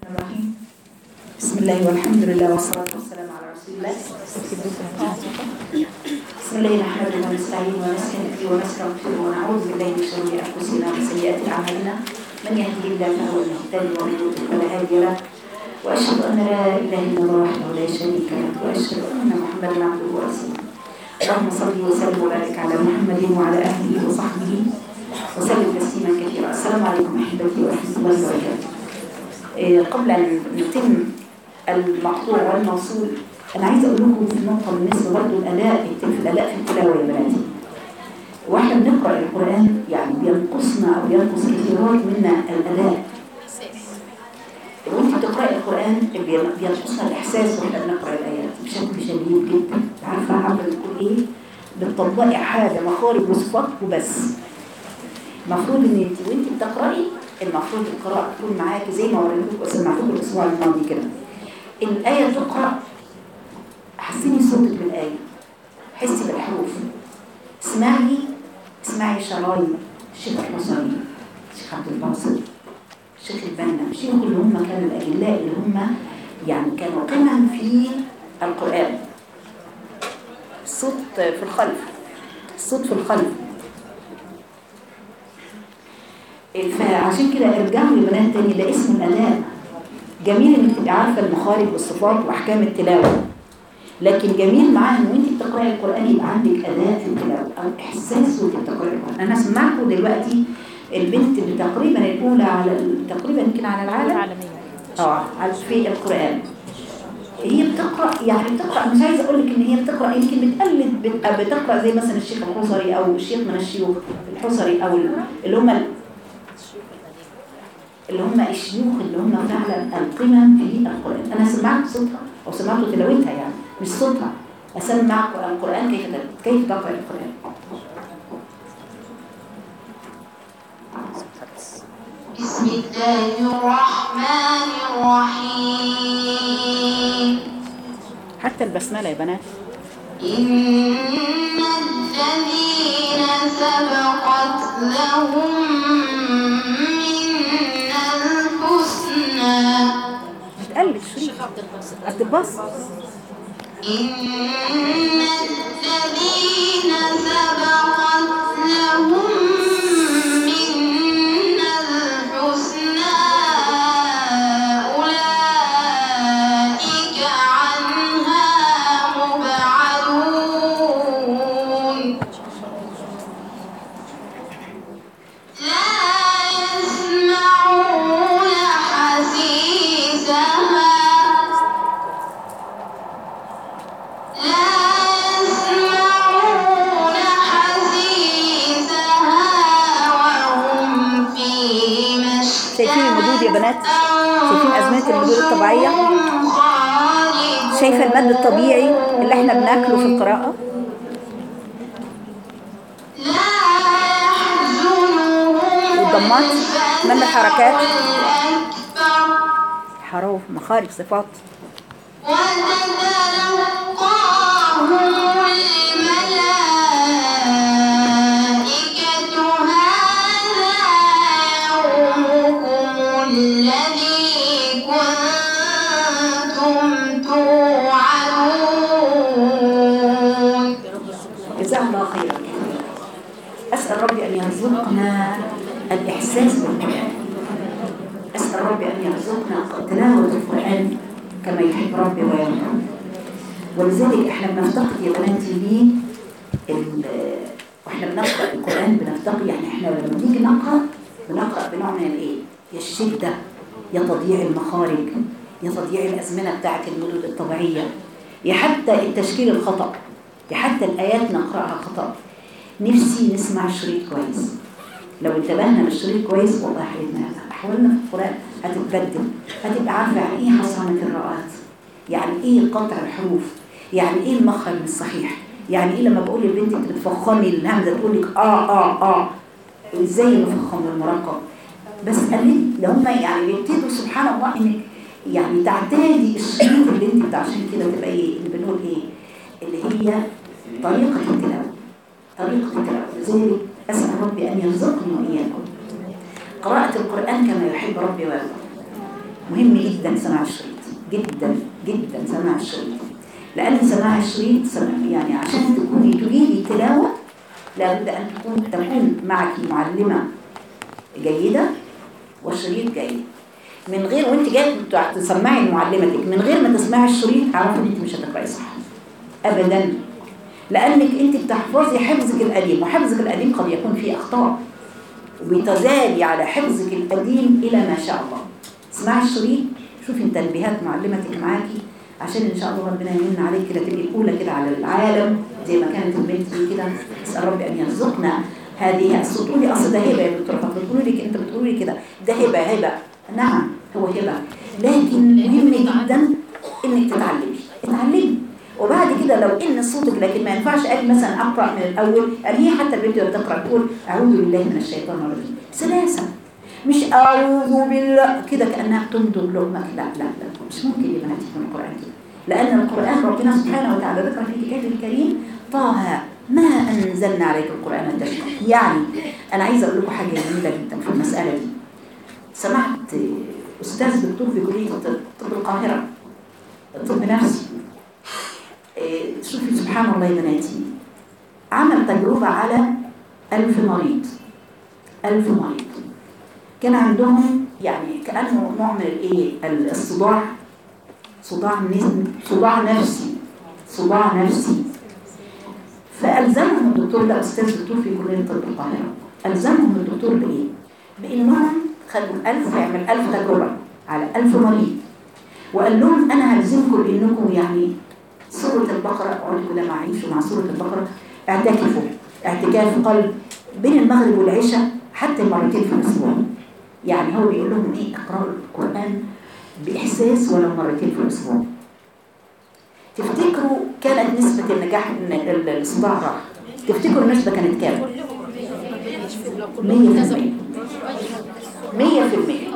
الرحيم بسم الله والحمد لله والصلاة والسلام على رسول الله بسم الله نحمده ونستعين ونستهدي ونستغفره ونعوذ بالله من شرور أنفسنا وسيئات أعمالنا من يهده الله فهو المهتدي ومن يضلل فلا هادي له وأشهد أن لا إله إلا الله وحده لا شريك له وأشهد أن محمدا عبده ورسوله اللهم صل وسلم وبارك على محمد وعلى آله وصحبه وسلم تسليما كثيرا السلام عليكم أحبتي ورحمة الله وبركاته إيه، قبل أن نتم المقطوع والموصول أنا عايزة أقول لكم في نقطة بالنسبة برضه الأداء في الأداء في التلاوة يا بناتي واحنا بنقرأ القرآن يعني بينقصنا أو ينقص كثيرات منا الأداء وانت بتقرأي القرآن بي- بينقصنا الإحساس واحنا بنقرأ الآيات بشكل شديد جدا عارفة عارفة بتقول إيه؟ بتطبقي حاجة مخارج وصفات وبس المفروض ان انت وانت بتقراي المفروض القراءه تكون معاكي زي ما وريتكم وسمعتكم الاسبوع الماضي كده الايه تقرا حسيني صوتك بالايه حسي بالحروف اسمعي اسمعي شرايط الشيخ الحصري الشيخ عبد الباسط الشيخ البنا الشيخ اللي هم كانوا الاجلاء اللي هم يعني كانوا قمم في القران الصوت في الخلف الصوت في الخلف فعشان كده ارجعوا لبنات تاني ده اسم الاداء جميل انك تبقي عارفه المخارج والصفات واحكام التلاوه لكن جميل معاها ان وانت بتقراي القران يبقى عندك اداء في التلاوه او احساس وانت بتقراي القران انا سمعتكم دلوقتي البنت اللي تقريبا الاولى على ال- تقريبا يمكن على العالم العالمية اه على في القران هي بتقرا يعني بتقرا مش عايزه اقول لك ان هي بتقرا يمكن بتقلد بت- بتقرا زي مثلا الشيخ الحصري او الشيخ من الشيوخ الحصري او ال- اللي هم ال- اللي هم الشيوخ اللي هم فعلا القمم في القرآن أنا سمعت صوتها أو سمعت تلاوتها يعني مش صوتها أسمع القرآن كيف تل- كيف تقرأ القرآن بسم الله الرحمن الرحيم حتى البسملة يا بنات إن الذين سبقت لهم منا الحسنى بتقلد شريك عبد الباسط إن الذين سبقت لهم منا الحسنى أولئك عنها مبعدون لا يسمعون حسيسها لا يسمعون حسيسها وهم فيما شايفين المدود يا بنات شايفين أزمات المدود الطبيعية خالدون شايفة المد الطبيعي اللي احنا بناكله في القراءة لا يحزنهم والضمات من الحركات الأكبر حروف مخارج صفات وتتلقاهم الملائكة هذا يومكم الذي كنتم توعدون جزاه الله خيرا أسأل ربي أن يرزقنا الإحساس بالقرآن أسأل ربي أن يرزقنا تلاوة القرآن كما يحب ربي ويرضى ولذلك احنا بنفتقد يا بناتي ليه ال- واحنا بنقرأ القرآن بنفتقد يعني احنا لما بنيجي نقرأ بنقرأ بنوع من الايه؟ يا الشدة يا تضييع المخارج يا تضييع الأزمنة بتاعت المدود الطبيعية يا حتى التشكيل الخطأ يا حتى الآيات نقرأها خطأ نفسي نسمع الشريط كويس لو انتبهنا للشريط كويس والله حياتنا أحوالنا في القرآن هتتبدل هتبقى عارفة يعني إيه حصانة الراءات يعني إيه قطع الحروف يعني إيه المخرج الصحيح يعني إيه لما بقول للبنت أنت بتفخمي الهمزة تقول لك آه آه آه إزاي نفخم المرقب بس قال لو هم يعني بيبتدوا سبحان الله إنك يعني تعتادي الشريط اللي أنت عشان كده تبقى إيه اللي بنقول إيه اللي هي طريقة التلاوة طريقة التلاوة لذلك أسأل ربي أن يرزقني وإياكم قراءة القرآن كما يحب ربي ويرضى مهم جدا سماع الشريط جدا جدا سماع الشريط لأن سماع الشريط سمع يعني عشان تكوني تجيدي التلاوة لابد أن تكون تكون معك معلمة جيدة والشريط جيد من غير وانت جاي تسمعي لمعلمتك من غير ما تسمعي الشريط عارفه ان انت مش هتقراي صح ابدا لانك انت بتحفظي حفظك القديم وحفظك القديم قد يكون فيه اخطاء وبتزالي على حفظك القديم الى ما شاء الله اسمعي الشريط شوفي تنبيهات معلمتك معاكي عشان ان شاء الله ربنا يمن عليك كده تبقي الاولى كده على العالم زي ما كانت البنت دي كده اسال ربي ان يرزقنا هذه الصوت تقولي اصل ده هبه يا دكتوره فاطمه بتقولي لك انت بتقولي لي كده ده هبه هبه نعم هو هبه لكن مهم جدا انك تتعلمي اتعلمي وبعد كده لو ان صوتك لكن ما ينفعش اجي مثلا اقرا من الاول يعني هي حتى البنت اللي بتقرا تقول اعوذ بالله من الشيطان الرجيم سلاسه مش اعوذ بالله كده كانها بتمضغ لقمه لا لا لا مش ممكن يا بناتي يكون القران كده لان القران ربنا سبحانه وتعالى ذكر في كتابه الكريم طه ما انزلنا عليك القران تشقى يعني انا عايزه اقول لكم حاجه جميله جدا في المساله دي سمعت استاذ دكتور في كليه الطب طب القاهره طب نفسي إيه، شوفي سبحان الله يا بناتي عمل تجربة على ألف مريض ألف مريض كان عندهم يعني كأنه نوع من الإيه الصداع صداع نس- صداع نفسي صداع نفسي فألزمهم الدكتور ده أستاذ دكتور في كلية طب القاهرة ألزمهم الدكتور بإيه؟ بإنهم خدوا ألف يعمل ألف تجربة على ألف مريض وقال لهم أنا هلزمكم بإنكم يعني سورة البقرة اقعدوا كده معي مع سورة البقرة اعتكفوا اعتكاف قلب بين المغرب والعشاء حتى مرتين في الأسبوع يعني هو بيقول لهم ايه اقرأوا القرآن بإحساس ولو مرتين في الأسبوع تفتكروا كانت نسبة النجاح ان ال- الصداع راح تفتكروا النسبة كانت كام؟ مية في المية مية في المية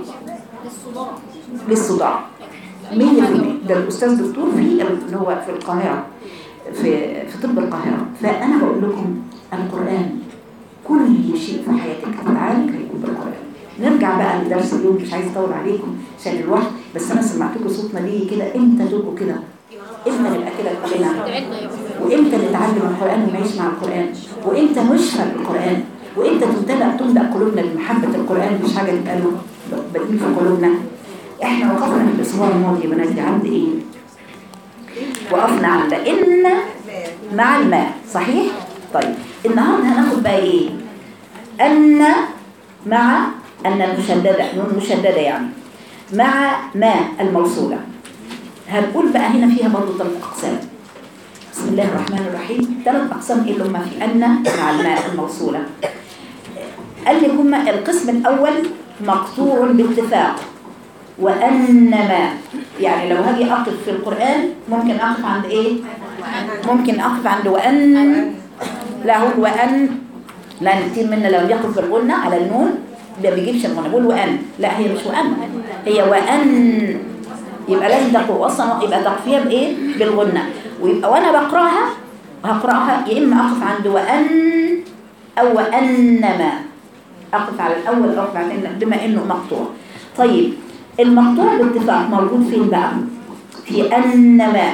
للصداع مية في المية ده الأستاذ دكتور في اللي هو في القاهرة في في طب القاهرة فأنا بقول لكم القرآن كل شيء في حياتك هتتعالج هيكون بالقرآن نرجع بقى لدرس اليوم مش عايز اطول عليكم عشان الوقت بس انا سمعتكم صوتنا ليه كده امتى تبقوا كده امتى نبقى كده كلنا وامتى نتعلم القرآن ونعيش مع القرآن وامتى نشفى بالقرآن وامتى تمتلأ تملأ قلوبنا بمحبة القرآن مش حاجة تبقى له بديل في قلوبنا احنا وقفنا في الاسبوع الماضي يا بناتي عند ايه وقفنا عند ان مع الماء صحيح طيب النهارده هناخد بقى ايه ان مع ان المشدده نون مشدده يعني مع ما الموصوله هنقول بقى هنا فيها برضه ثلاث اقسام بسم الله الرحمن الرحيم ثلاث اقسام ايه اللي هم في ان مع الماء الموصوله قال لي هم القسم الاول مقطوع باتفاق وانما يعني لو هاجي اقف في القران ممكن اقف عند ايه ممكن اقف عند وان لا هو وان لان كتير منا لو يقف بالغنه على النون ما بيجيبش الغنه بقول وان لا هي مش وان هي وان يبقى لازم تقوى اصلا يبقى تقفيها بايه بالغنه ويبقى وانا بقراها هقراها يا اما اقف عند وان او وانما اقف على الاول او اقف على الثاني بما انه مقطوع طيب المقطوع باتفاق موجود فين بقى في انما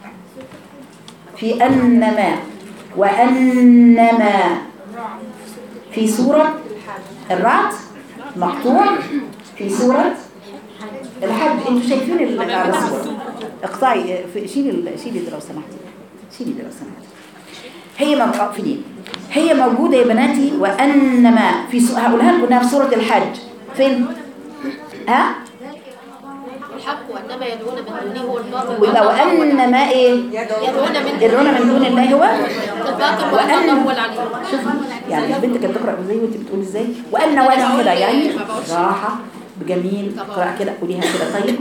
في انما وانما في سوره الرعد مقطوع في سوره الحج انتوا شايفين ال- على الصورة اقطعي في- شيلي ال- شيلي ده لو سمحتي شيلي ده لو سمحتي هي موجودة في دي هي موجودة يا بناتي وأنما في سو... هقولها لكم إنها في سورة الحج فين؟ ها؟ الحق وانما يدعون من دونه هو الباطل ويبقى وأنما إيه؟ يدعون من يدعون من دون الله هو الباطل وان الله هو العلي شوفي يعني البنت كانت تقرأ ازاي وانت بتقولي ازاي وأن وانا كده يعني راحة بجميل قراءة كده قوليها كده طيب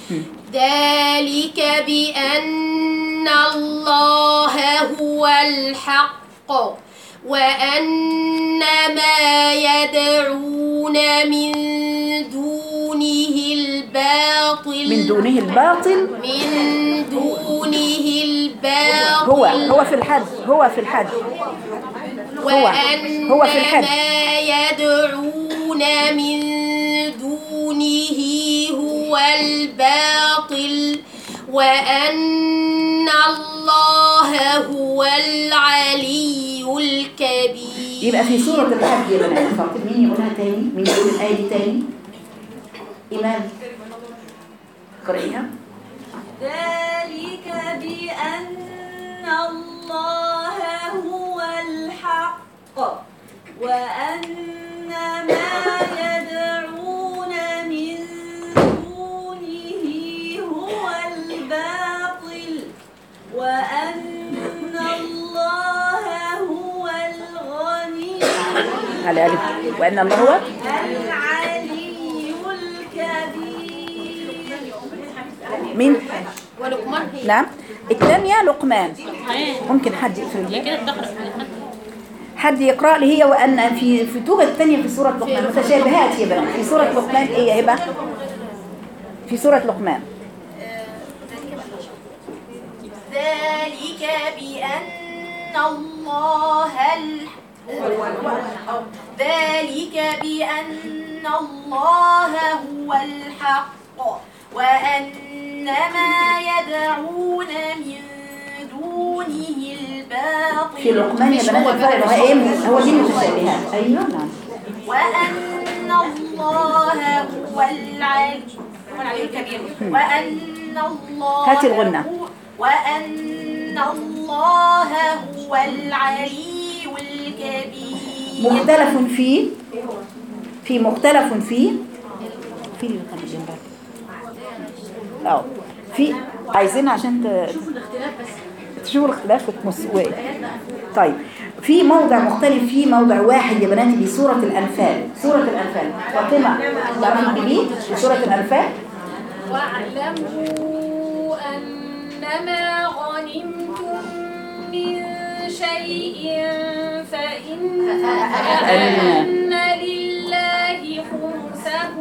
ذلك بأن الله هو الحق وأن ما يدعون من دونه الباطل من دونه الباطل من دونه الباطل هو هو في الحج هو في الحج وأن هو في الحج. ما يدعون من دونه هو هو الباطل وأن الله هو العلي الكبير يبقى في سورة الحج يا بنات فاطمة مين يقولها تاني؟ مين يقول الآية دي تاني؟ إيمان قرئيها ذلك بأن الله هو الحق وأن ما يدعون من دونه هو الباطل وأن الله هو الغني على ألف وأن الله هو العلي الكبير مين؟ ولقمان نعم الثانية لقمان ممكن حد يقفل هي كده بتقرأ حد يقرأ لي هي وأن في في توجد الثانية في سورة لقمان متشابهات يا بنات في سورة لقمان إيه يا هبة؟ في سورة لقمان ذلك بأن الله الح... ذلك بأن الله هو الحق وأن ما يدعون من دونه الباطل في لقمان يا بنات الفرق هو إيه؟ هو دي المتشابهات أيوه نعم وأن الله هو العلي هو العلي الكبير وأن الله هاتي الغنة. هو- وأن الله هو العلي الكبير مختلف في في مختلف في في اللي كان جنبك اه في عايزينها عشان ت... تشوفوا الاختلاف وتمسوا طيب في موضع مختلف في موضع واحد يا بناتي في سورة الأنفال سورة الأنفال فاطمة تعرفي تجيبيه في سورة الأنفال واعلموا أنما غنمتم من شيء فإن فأن لله خمسه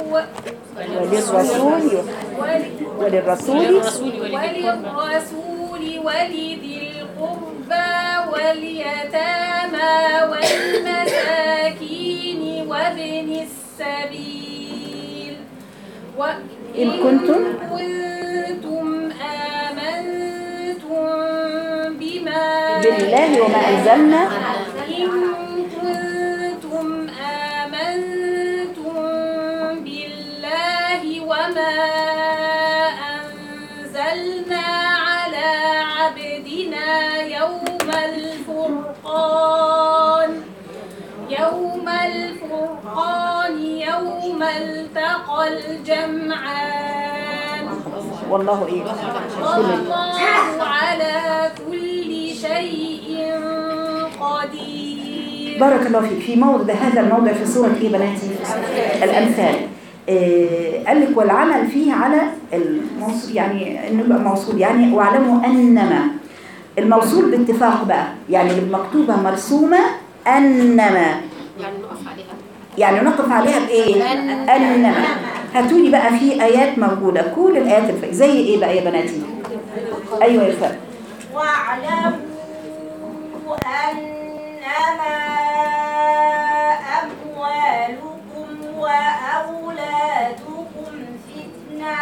وللرسول ول- وللرسول وللرسول ولذي القربى واليتامى والمساكين وابن السبيل وإن كنتم كنتم آمنتم بما بالله وما أنزلنا إن كنتم آمنتم بالله وما أنزلنا على عبدنا يوم الفرقان يوم الفرقان يوم التقى الجمعان والله إيه والله على كل شيء قدير بارك الله فيك في موضع هذا الموضع في سورة ايه بناتي الأمثال آه قال لك والعمل فيه على الموصول يعني انه يبقى موصول يعني واعلموا انما الموصول باتفاق بقى يعني اللي مكتوبة مرسومة انما يعني نقف عليها يعني نقف عليها بايه انما هاتولي بقى في ايات موجودة كل الايات الف... زي ايه بقى يا بناتي ايوه يا فرق واعلموا أنما أموالكم وأولادكم فتنة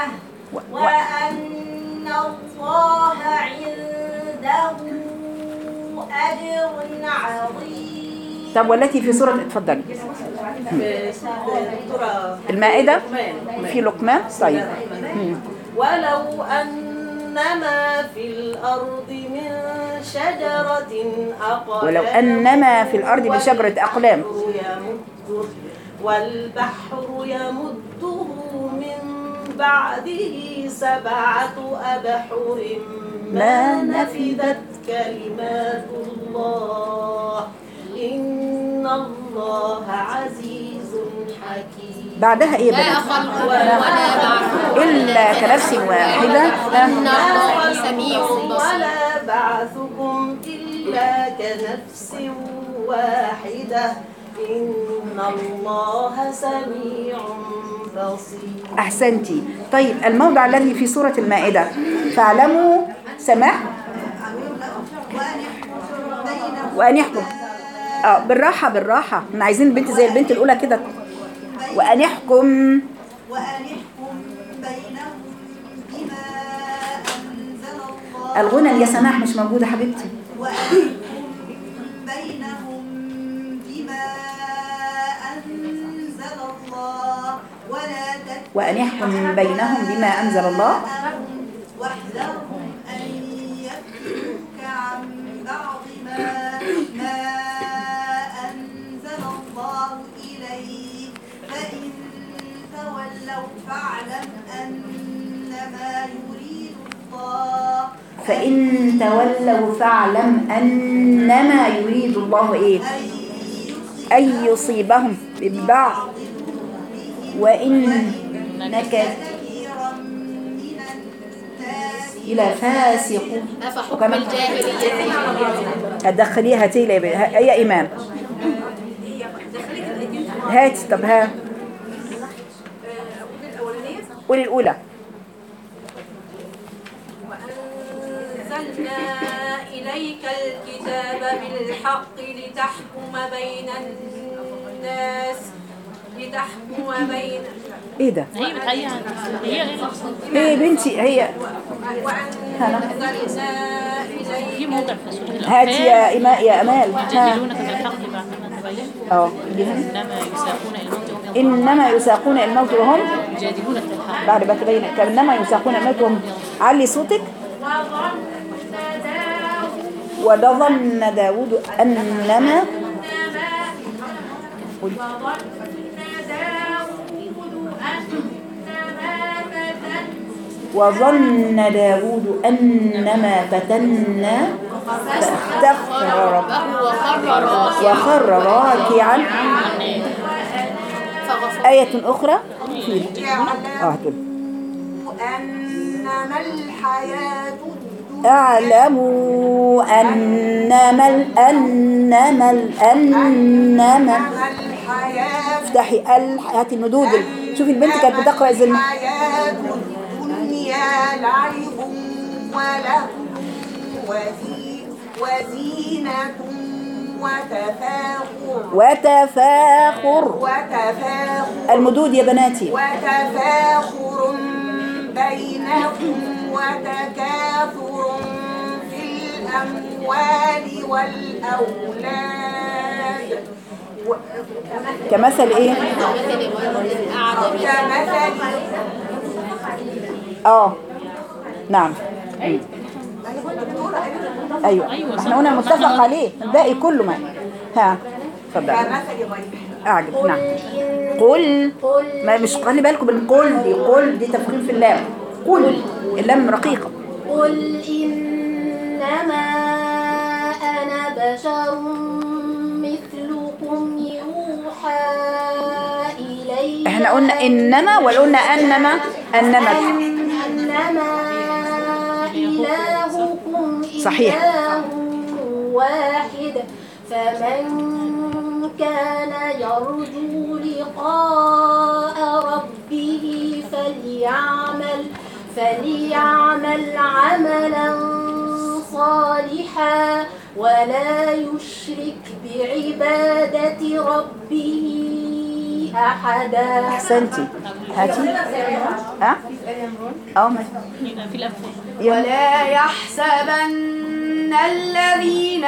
وأن الله عنده أجر عظيم طب والتي في سورة اتفضلي المائدة في لقمان طيب مم. ولو أنما في الأرض من شجرة أقلام ولو أنما في الأرض بشجرة أقلام يمده والبحر يمده من بعده سبعة أبحر ما نفدت كلمات الله إن الله عزيز حكيم بعدها إيه لا بقى خلق ولا بعث إلا كنفس واحدة إن الله سميع بصير ولا بعثكم إلا كنفس واحدة إن الله سميع بصير أحسنتي طيب الموضع الذي في سورة المائدة فاعلموا سماح وأن يحكم اه بالراحة بالراحة احنا عايزين البنت زي البنت الأولى كده وأن يحكم وأن يحكم الغنى يا سماح مش موجودة حبيبتي وأنحكم بينهم بما أنزل الله ولا تتبعوا وأن يحكم بينهم بما أنزل الله واحذرهم أن يفتنوك عن بعض ما ما أنزل الله إليك فإن تولوا فاعلم أنما يريد الله فإن تولوا فاعلم أنما يريد الله إيه أن يصيبهم ببعض وإنك كثيرا من الناس إلى فاسقون أفحكم وكمان- الجاهلية هتدخليها هاتي لي ها- هي إمام هاتي طب ها قولي الأولى وأنزلنا إليك الكتاب بالحق لتحكم بين الناس لتحكم بين إيه ده هي بتهيأ هي هي بنتي هي وأنزلنا في إليك موضع في سورة هاتي يا إماء يا أمال ها يجادلونك بالحق بعد ما تبين اه جيها. إنما يساقون الموت وهم إنما يساقون الموت وهم يجادلونك بالحق بعد ما تبين كأنما يساقون الموت وهم علي صوتك وظن داود أنما قولي. وظن داود أنما فتنا فاستغفر ربه وخر راكعا وخر راكعا فغفر آية أخرى فيها اه هتقول أنما الحياة اعلموا أنما ال- أنما ال- أنما الحياة افتحي ال هاتي الندود شوفي البنت كانت بتقرأ زي الم- الحياة الدنيا لعب وله وزي- وزينة وتفاخر وتفاخر وتفاخر المدود يا بناتي وتفاخر بينكم وتكاثر في الأموال والأولاد و- كمثل ايه كمثل اه نعم مم. ايوه احنا قلنا متفق عليه الباقي كله ما ها اتفضل كمثل غيره اعجب نعم قل ما مش خلي بالكم من قل دي قل دي تفخيم في اللام قل اللام رقيقه قل إنما أنا بشر مثلكم يوحى إلي احنا قلنا انما ولا قلنا انما انما أنما إلهكم صحيح. إله واحد فمن كان يرجو لقاء ربه فليعمل فليعمل عملا صالحا ولا يشرك بعبادة ربه أحدا احسنتي هاتي ها اه ما في الأمثال يلا. ولا يحسبن الذين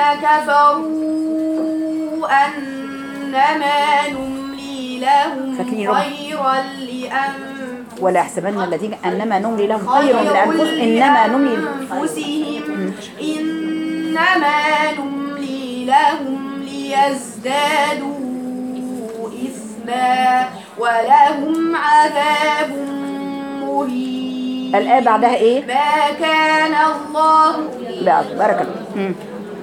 كفروا أنما نملي لهم فاكرين رب. خيرا لأنفسهم ولا يحسبن الذين انما نملي لهم خير من انفسهم انما نملي لأنفسهم إنما نملي لهم ليزدادوا إثما ولهم عذاب مهين الآية بعدها ايه ما كان الله لا بارك الله مم.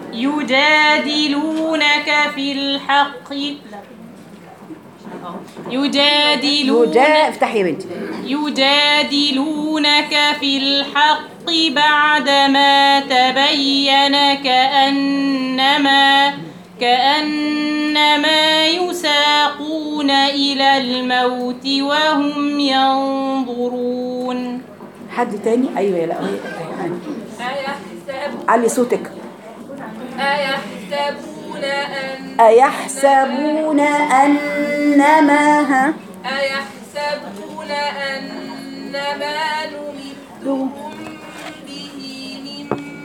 يجادلونك في الحق يجادلون يجا افتحي يا بنتي يجادلونك في الحق بعدما تبين كأنما كأنما يساقون إلى الموت وهم ينظرون حد تاني ايوه يا لا أيحسب علي صوتك أيحسبون أن أيحسبون أنما ها أيحسبون أن ما نمدهم به من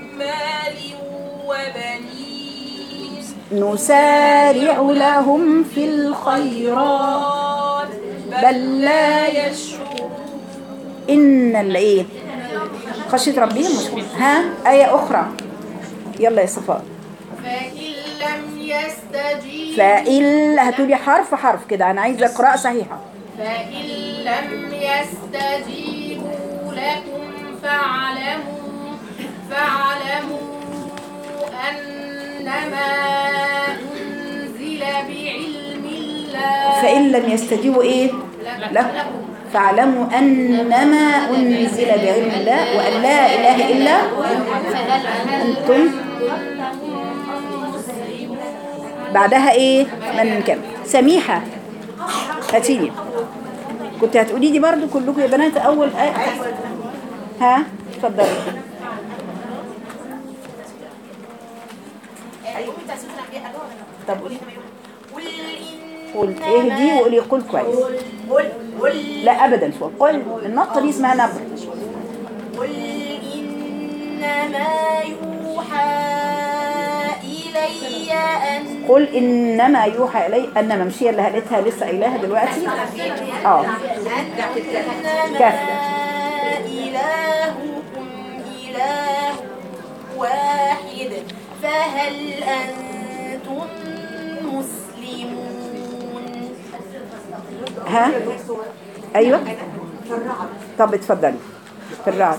نسارع لهم في الخيرات بل لا يشعرون إن الإيه خشية ربهم مشكور ها آية أخرى يلا يا صفاء فإن لم يستجيبوا فإن هتقولي حرف حرف كده أنا عايزة قراءة صحيحة فإن لم يستجيبوا لكم فاعلموا فاعلموا أنما أنزل بعلم الله فإن لم يستجيبوا إيه لكم فاعلموا أنما أنزل بعلم الله وأن لا إله إلا أنتم بعدها إيه من كم سميحة هاتيلي كنت هتقولي دي برضو كلكم يا بنات أول آية ها اتفضلي طب قولي قول اهدي وقولي قول كويس قل قل لا ابدا فوق قل النقطه دي اسمها نبر قل إنما يوحى إلي أن قل انما يوحى الي ان ممشيه اللي قالتها لسه قايلاها دلوقتي اه كف إلهكم إله واحد فهل أنتم مسلمون ها ايوه طب اتفضلي في الرعد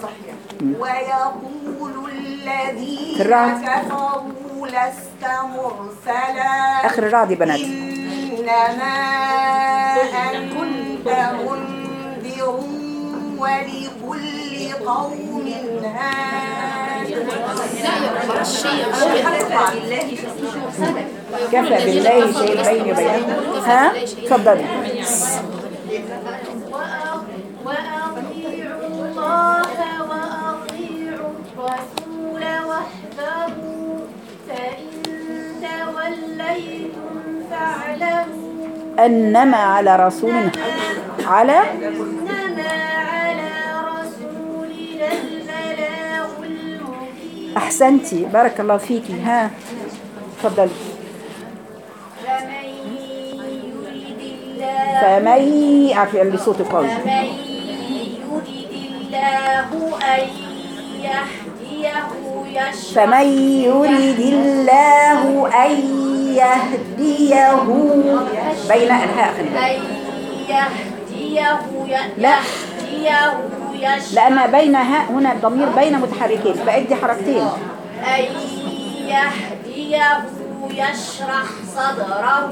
ويقول الذين في الرعد. كفروا لست مرسلا اخر الرعد يا بنات إنما أنت منذر ولكل قوم هاد كفى بالله شيء بيني وبينكم ها اتفضلي وأطيعوا الله وأطيعوا الرسول واحذروا فإن توليتم فاعلموا انما على رسولنا على إنما على رسولنا البلاغ المبين احسنتي بارك الله فيكي ها اتفضلي فمن يريد الله فمن عارفه اللي صوتي قوي فمن يريد الله أن يهديه يشرح فمن يريد الله أن يهديه بين الهاء خلي بالك. أن يهديه ي- لا. يهديه يشرح لأن بين هاء هنا الضمير بين متحركين فأدي حركتين أن يهديه يشرح صدره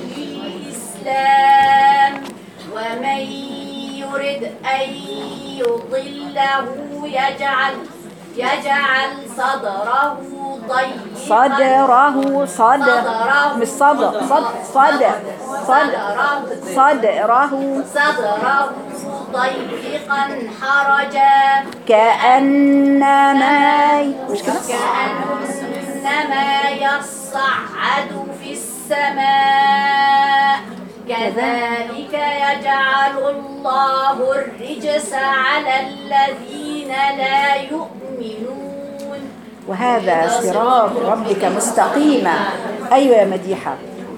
للإسلام ومن يرد أن يضله يجعل يجعل صدره ضيقا صدره صدر مش صدر صد صدر صدر صدره صدره ضيقا حرجا كأنما مش كده كأنما يصعد في السماء كذلك يجعل الله الرجس على الذين لا يؤمنون وهذا صراط ربك مستقيما أيوة يا مديحة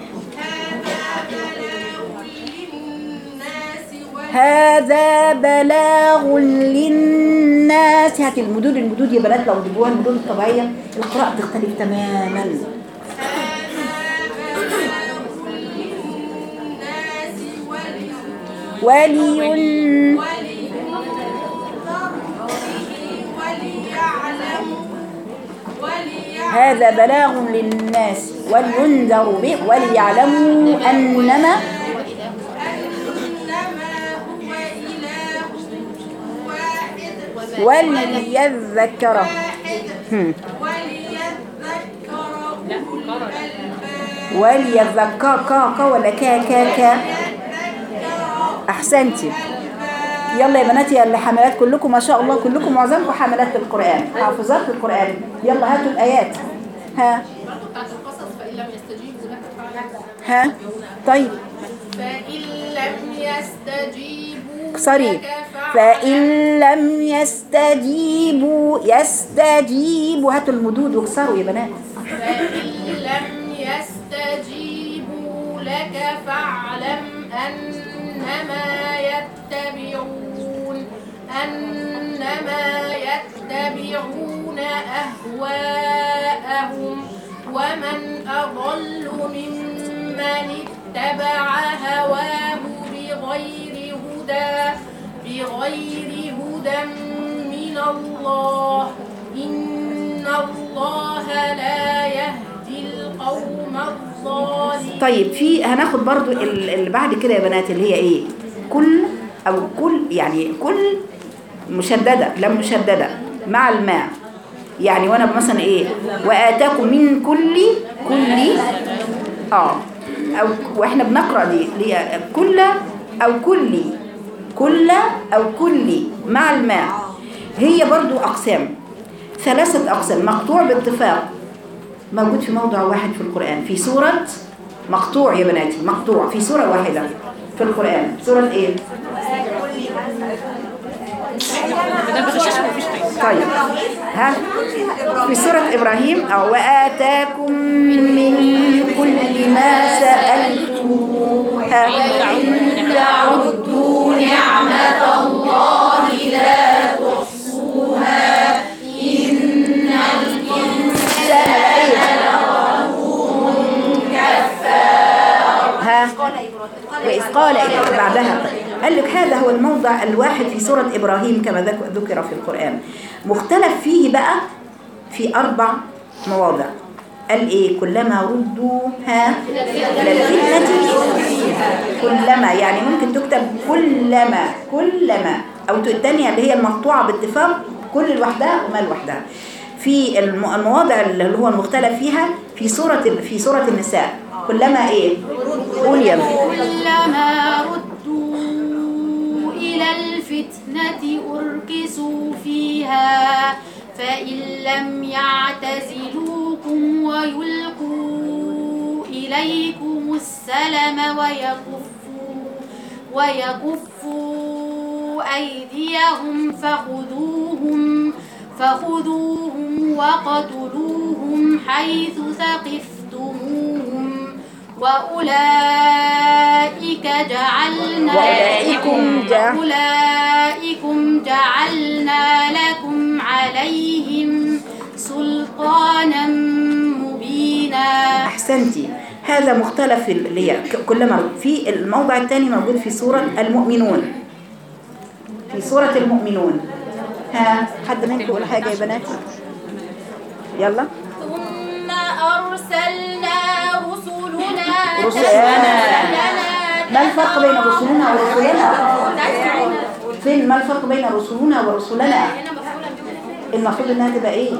هذا بلاغ للناس هاتي المدود المدود يا بنات لو جيبوها المدود الطبيعية القراءة تختلف تماما ولي هذا بلاغ للناس ولينذروا به وليعلموا أنما وليذكر هم. وليذكر كا كا ولا كا كا كا أحسنتي يلا يا بناتي يا اللي حاملات كلكم ما شاء الله كلكم معظمكم حاملات القرآن حافظات القرآن يلا هاتوا الآيات ها بتاعت القصص فإن لم يستجيبوا لك فاعلم ها طيب فإن لم يستجيبوا اكسري لك فإن لم يستجيبوا يستجيبوا هاتوا المدود واكسروا يا بنات فإن لم يستجيبوا لك فاعلم أنما يتبعون أنما يتبعون أهواءهم ومن أضل ممن اتبع هواه بغير هدى بغير هدى من الله إن الله لا يهدي القوم الظالمين طيب في هناخد برضو ال- اللي بعد كده يا بنات اللي هي ايه كل او كل يعني كل مشددة لم مشددة مع الماء يعني وانا مثلا ايه واتاكم من كل كل اه او واحنا بنقرا دي اللي هي كل او كل كل او كل مع الماء هي برضو اقسام ثلاثة اقسام مقطوع باتفاق موجود في موضع واحد في القرآن في سورة مقطوع يا بناتي مقطوع في سورة واحدة في القرآن سورة ايه؟ طيب ها في سورة إبراهيم أو وآتاكم من كل ما سألتموه إن تعدوا نعمة الله لا تحصوها إن الإنسان ها وإذ قال إبراهيم بعدها قال لك هذا هو الموضع الواحد في سورة إبراهيم كما ذك- ذكر في القرآن مختلف فيه بقى في أربع مواضع قال إيه كلما ردوا ها إلى الفتنة كلما يعني ممكن تكتب كلما كلما أو الثانية اللي هي المقطوعة باتفاق كل لوحدها وما لوحدها في الم- المواضع اللي هو المختلف فيها في سورة في سورة النساء كلما إيه قول يا بنت. كلما ردوا إلى الفتنة أركسوا فيها فإن لم يعتزلوكم ويلقوا إليكم السلم ويكفوا ويكفوا أيديهم فخذوهم فخذوهم وقتلوهم حيث ثقفتموهم وأولئك جعلنا وأولئكم جع- وأولئكم جعلنا لكم عليهم سلطانا مبينا أحسنتي هذا مختلف في اللي هي ك- كلما في الموضع الثاني موجود في سورة المؤمنون في سورة المؤمنون ها حد منكم يقول حاجة يا بنات يلا ثم أرسلنا رسلنا رسلنا ما الفرق بين رسلنا ورسلنا فين ما الفرق بين رسلنا ورسلنا المفروض انها تبقى ايه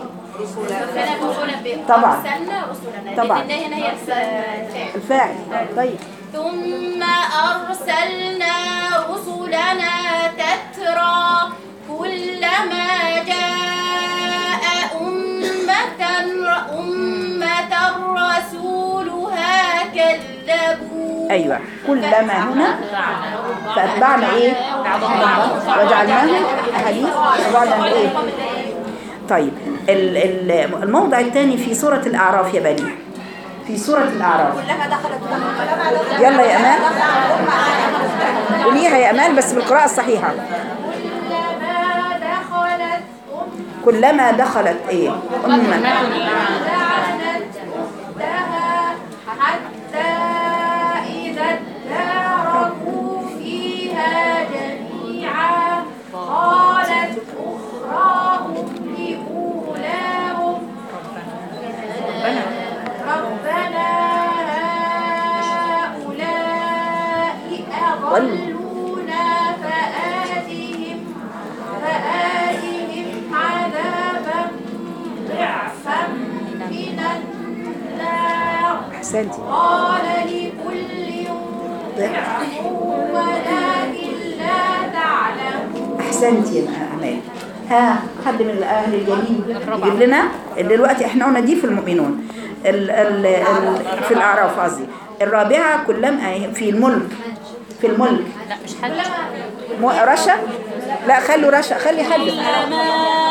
طبعا. أرسلنا رسلنا طبعا. لأن هنا هي الفاعل الفاعل طيب ثم أرسلنا رسلنا تترى كلما جاء أمة أمة رسولها كذبوا ايوه كلما هنا فاتبعنا ايه وجعلناه احاديث وبعدنا ايه طيب ال- ال- الموضع الثاني في سورة الأعراف يا بني في سورة الأعراف يلا يا أمال قوليها يا أمال بس بالقراءة الصحيحة كلما دخلت كلما دخلت إيه أمة لعنت أختها حتى إذا اداركوا فيها جميعا قالت أخراهم لأولاهم ربنا هؤلاء أضلونا فآتهم فآتهم عذابا ضعفا من النار أحسنتي قال لكل ضعف ولكن لا تعلمون أحسنتي يا أمال ها حد من الأهل الجميل يجيب لنا دلوقتي احنا قلنا دي في المؤمنون ال ال ال في الأعراف قصدي الرابعة كلما في الملك في الملك لا مش حد مو رشا لا خلوا رشا خلي حد كلما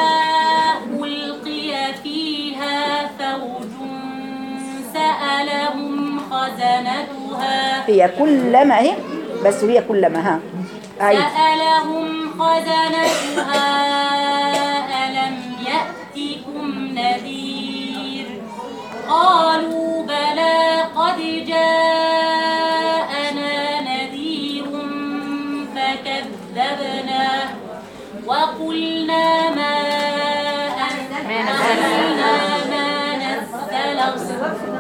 ألقي فيها فوج سألهم خزنتها خزنتها هي كلما اهي بس هي كلما ها عيد سألهم خزنتها ألم يأتكم نذير قالوا بلى قد جاءنا نذير فكذبنا وقلنا ما أنزلنا ما نزل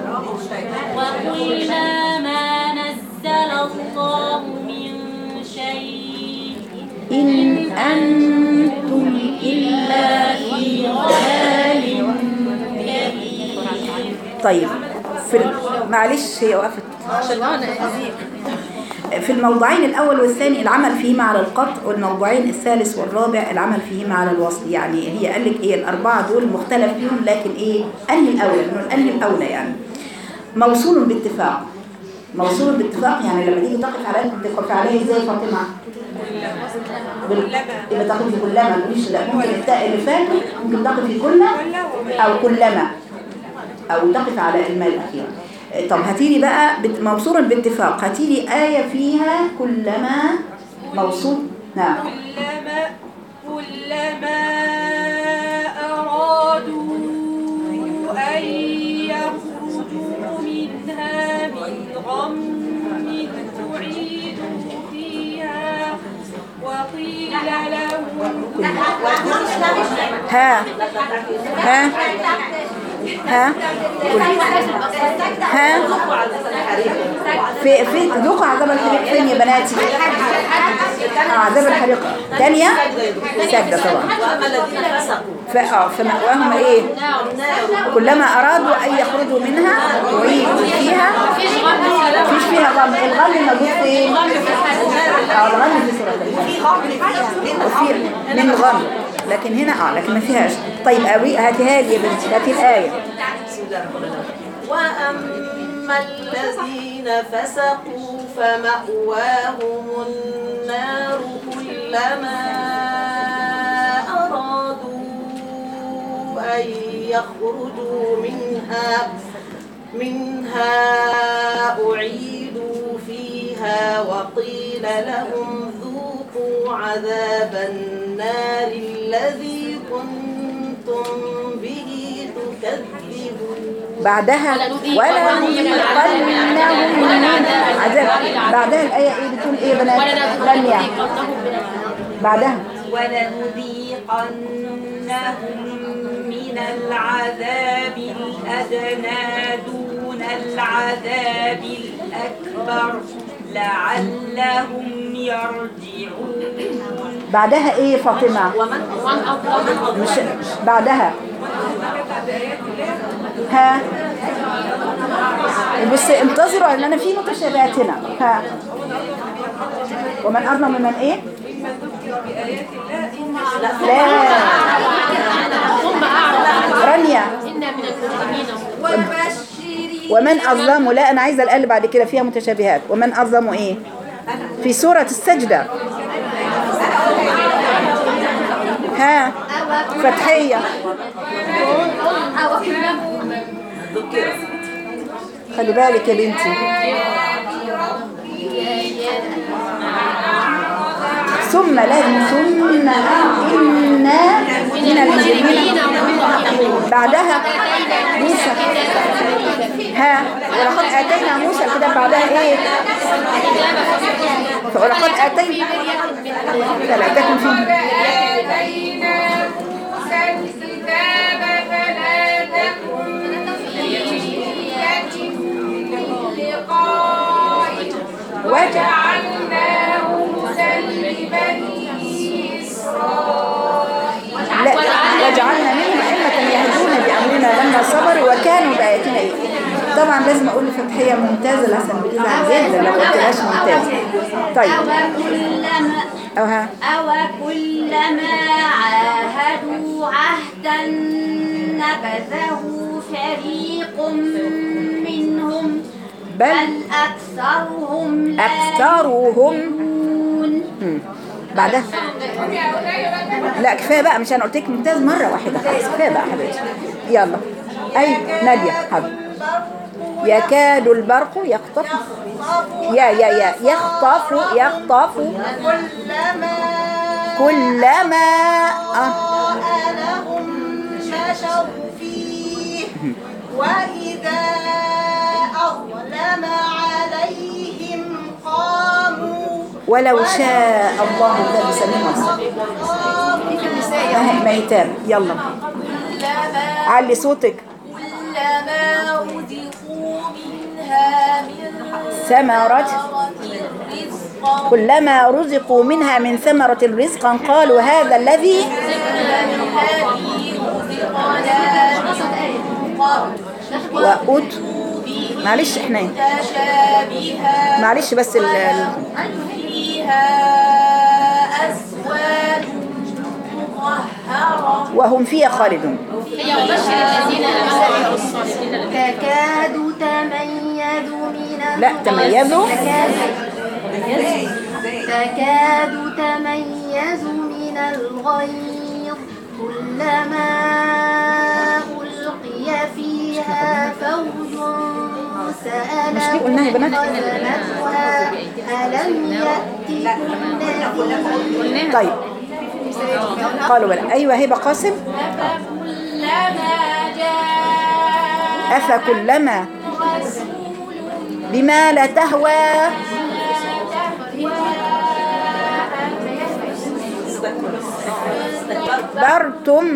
وقلنا ما نزل الله من شيء إن أنتم إلا في ضلال كبير طيب في ال- معلش هي وقفت في الموضوعين الأول والثاني العمل فيهما على القطع والموضوعين الثالث والرابع العمل فيهما على الوصل يعني هي قال لك إيه الأربعة دول مختلف فيهم لكن إيه أنهي الأولى إنه أنهي الأولى يعني موصول باتفاق موصول باتفاق يعني لما تيجي تقف عليه تقف عليه ازاي فاطمه؟ بال- يبقى تقف في كلما مش لا ممكن التاء اللي فاتوا ممكن تقف في كل او كلما او تقف على الماء الاخير طب هاتيلي بقى بت- موصول باتفاق هاتيلي آية فيها كلما موصول نعم كلما كلما أرادوا أن يخرجوا منها من غم أعيدوا فيها وقيل لهم ها ها ها ها في في ذوقوا عذاب الحريق فين يا بناتي؟ اه عذاب الحريق ثانية سجدة طبعا وأما الذين فسقوا ف- اه فمأواهم ايه؟ كلما ارادوا ان يخرجوا منها اعيدوا فيها مفيش فيها غم الغم موجود فين؟ اه الغم في سورة الغم وفي من غم لكن هنا اه لكن ما فيهاش طيب أوي هاتيها لي يا بنتي هاتي الآية وأما الذين فسقوا فمأواهم النار كلما أرادوا أن يخرجوا منها منها أعيدوا فيها وقيل لهم ذوقوا عذاب النار الذي كنتم به تكذبون بعدها ولا نذيقنهم من عذاب بعدها الآية ايه بتقول ايه يا بنات؟ رانيا بعدها ولنذيقنهم من العذاب الأدنى دون العذاب الأكبر لعلهم يرجعون بعدها ايه فاطمة؟ مش بعدها ها بس انتظروا ان انا في متشابهات هنا ها ومن اظلم ممن ايه؟ لا رانيا ومن أظلم لا أنا عايزة الآية اللي بعد كده فيها متشابهات ومن أظلم إيه في سورة السجدة ها فتحية خلي بالك يا بنتي ثم لازم ثم إنا من المجرمين بعدها موسى ها ولقد آتينا موسى الكتاب بعدها إيه ولقد آتينا فلا تكن فيه آتينا موسى الكتاب فلا تكن في مرية من لقائه وجعلناه هدى لبني إسرائيل لا وجعلنا منهم أئمة يهدون بأمرنا لما صبروا وكانوا بآياتنا إيه طبعا لازم أقول لفتحية ممتازة لحسن بتزعل جدا لو قلتلهاش ممتازة طيب أوكلما أو ها أوكلما عاهدوا عهدا نبذه فريق منهم بل بل أكثرهم لا أكثرهم يؤمنون مم. بعدها لا كفايه بقى مش انا قلت لك ممتاز مره واحده خلاص كفايه بقى حبيبتي يلا اي ناديه حاضر البرق يكاد البرق يخطف يا يا يا يخطف يخطف كلما كلما آه. أضاء لهم مشوا فيه وإذا أظلم عليهم قاموا ولو شاء الله ده بيسميها ما هي تام يلا علي صوتك كلما رزقوا منها من ثمرة رزقا كلما رزقوا منها من ثمرة رزقا قالوا هذا الذي الذي رزقنا من قبل وأت معلش احنا متشابها معلش بس ال... ال- فيها أزواج مطهرة وهم فيها خالدون هي وبشر الذين امنوا الصالحين تكاد تميز من لا تميزوا تكاد تميز من الغيظ كلما ألقي فيها فوج سألهم مش دي قلناها يا بنات؟ خزنتها ألم يأتكم نذير طيب قالوا بلى أيوة هبة قاسم كلما جاء أفكلما رسول بما لا تهوى برتم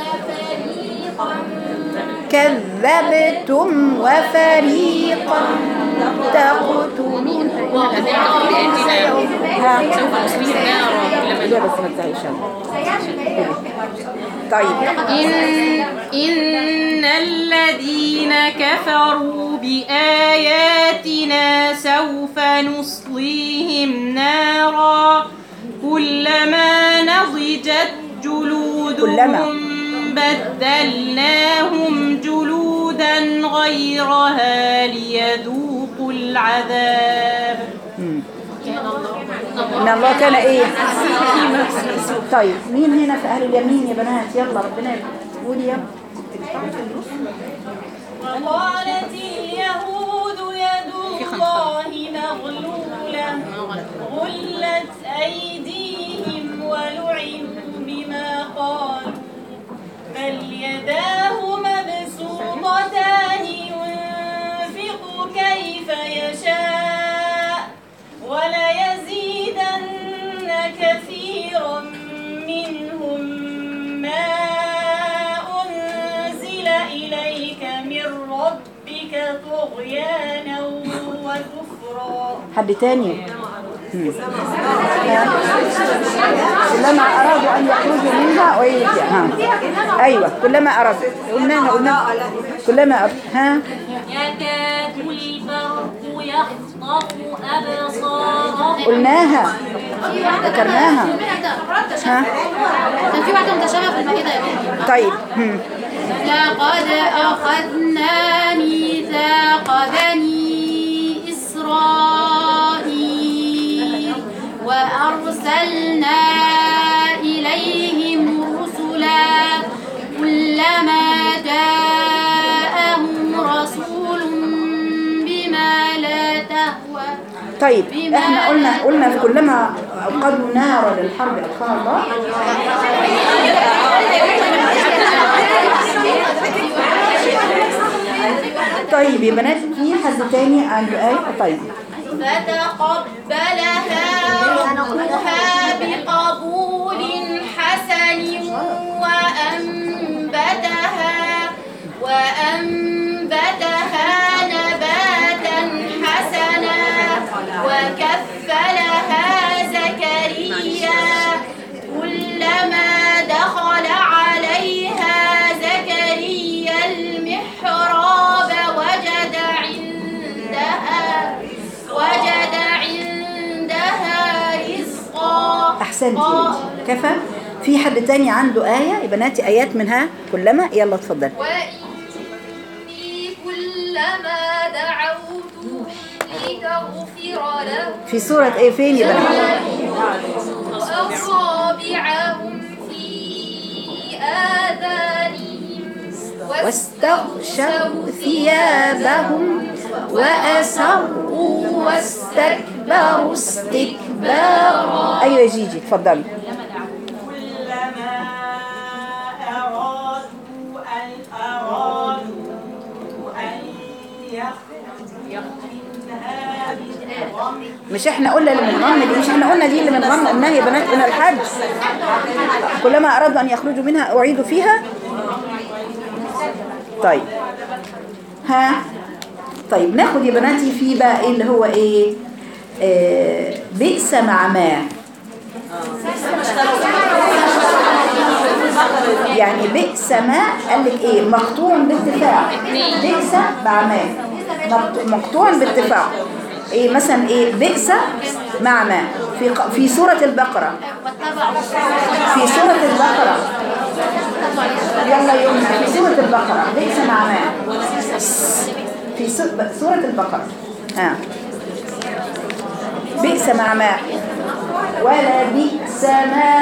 كذبتم وفريقا تقتلون ها لا بس ما تزعلش طيب إن, إن الذين كفروا بآياتنا سوف نصليهم نارا كلما نضجت جلودهم بدلناهم جلودا غيرها ليذوقوا العذاب ان الله كان ايه طيب مين هنا في اهل اليمين يا بنات يلا ربنا قولي يلا وقالت اليهود يد الله مغلولة غلت أيديهم ولعنوا بما قالوا بل يداه مبسوطتان ينفق كيف يشاء وليزيدن كثيرا منهم ما أنزل إليك من ربك طغيانا وكفرا حد تاني مم. ها. كلما أرادوا أن يخرجوا منها وإيه ها أيوة كلما أرادوا قلنا قلنا كلما أرادوا ها يكاد البرق يخطف أبصارهم قلناها ذكرناها ها كان في واحدة متشابهة في المائدة يا بنتي طيب هم. لقد أخذنا ميثاق بني إسرائيل وأرسلنا إليهم رسلا كلما جاءهم رسول بما لا تهوى طيب احنا قلنا قلنا في كلما أوقدوا نارا للحرب أدخلها الله طيب يا بنات في حد تاني عنده آية طيب فتقبلها ربها بقبول حسن وأنبتها وأنبتها نباتا حسنا وكفلها زكريا كلما دخل عليها زكريا المحراب وجد عندها وجد عندها رزقا أحسنتي كفى في حد تاني عنده آية يا بناتي آيات منها كلما يلا اتفضل وإني كلما دعوتهم لتغفر لهم في سورة ايه فين يا بنات أصابعهم في آذانهم واستغشوا ثيابهم وأسروا واستكبروا استكبارا أيوة يا جيجي اتفضلي كلما أرادوا أن أرادوا أن يخرجوا منها بغم مش احنا قلنا اللي من غم دي مش احنا قلنا دي اللي من غم قلناها يا بنات من الحج كلما أرادوا أن يخرجوا منها أعيدوا فيها طيب ها طيب ناخد يا بناتي في بقى ايه اللي هو ايه آه بئس مع ما يعني بئس ما قال لك ايه مقطوع باتفاق بئس مع ما مقط- مقطوع باتفاق ايه مثلا ايه بئس مع ما في ق- في سورة البقرة في سورة البقرة يلا يومنا في سورة البقرة بئس مع ما في سو- سورة البقرة ها بئس مع ما ولا بئس ما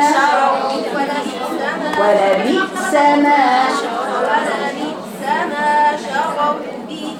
ولا بئس ما ولبئس ما شروا به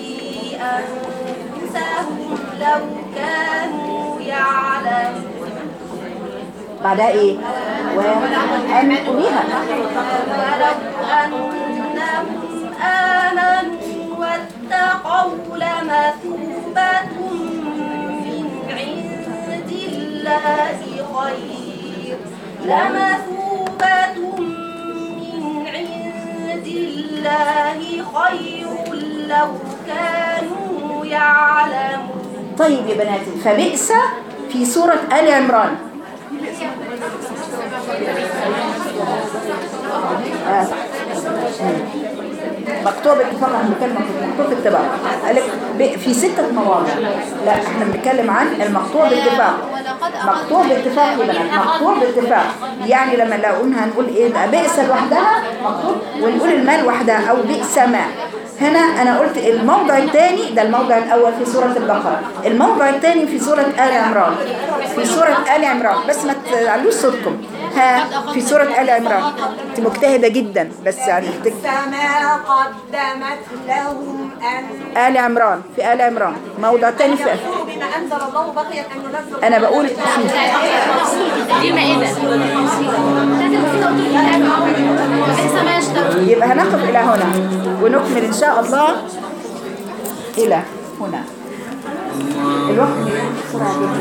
أنفسهم لو كانوا يعلمون بعدها ايه وأن قوليها ولو أنهم آمنوا واتقوا لمثوبة من عند الله خير لمثوبة من عند الله خير لو كانوا يعلمون طيب يا بناتي فبئس في سورة آل عمران آه. مم. مكتوب اتفاق احنا بنتكلم مكتوب اتباع قال لك ب- في ستة مواضع لا احنا بنتكلم عن المقطوع باتفاق مقطوع باتفاق يا بنات مقطوع باتفاق يعني لما لو قلنا هنقول ايه بقى بئس لوحدها مقطوع ونقول المال وحدها او بئس ما هنا انا قلت الموضع الثاني ده الموضع الاول في سورة البقرة الموضع الثاني في سورة آل عمران في سورة آل عمران بس ما تعلوش صوتكم ها في سورة آل عمران انت مجتهدة جدا بس يعني محتاج فما قدمت لهم أن آل عمران في آل عمران موضع تاني في يكفروا بما أنزل الله بغيا أن ينزل أنا بقول في دي مائدة بئس ما يشترون يبقى هنقف إلى هنا ونكمل إن شاء الله إلى هنا الوقت بسرعة جدا